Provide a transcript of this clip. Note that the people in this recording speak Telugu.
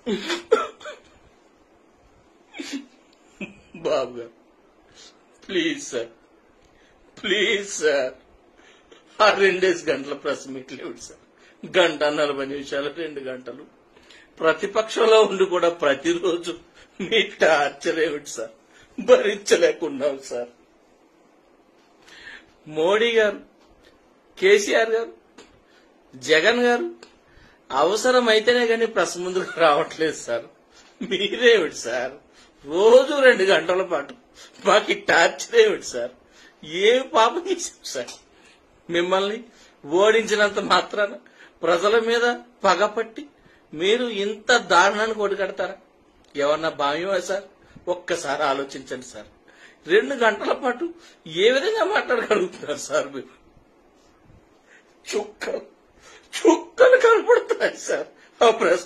బాబు గారు ప్లీజ్ సార్ ప్లీజ్ సార్ ఆ రెండేసి గంటల ప్రెస్ మీట్ లేవు సార్ గంట నలభై నిమిషాలు రెండు గంటలు ప్రతిపక్షంలో ఉండి కూడా ప్రతిరోజు మీ టార్చర్ ఏమిటి సార్ భరించలేకున్నాం సార్ మోడీ గారు కేసీఆర్ గారు జగన్ గారు అవసరమైతేనే కానీ ప్రెస్ ముందుకు రావట్లేదు సార్ మీరేమిటి సార్ రోజు రెండు గంటల పాటు మాకు ఈ టార్చర్ ఏమిటి సార్ ఏమి పాపం చేశాం సార్ మిమ్మల్ని ఓడించినంత మాత్రాన ప్రజల మీద పగపట్టి మీరు ఇంత దారుణాన్ని కొడిగడతారా ఏమన్నా భావ్యమా సార్ ఒక్కసారి ఆలోచించండి సార్ రెండు గంటల పాటు ఏ విధంగా మాట్లాడగలుగుతున్నారు సార్ మీరు చుక్కలు చుక్కలు కనపడుతున్నాయి సార్ ఆ ప్రెస్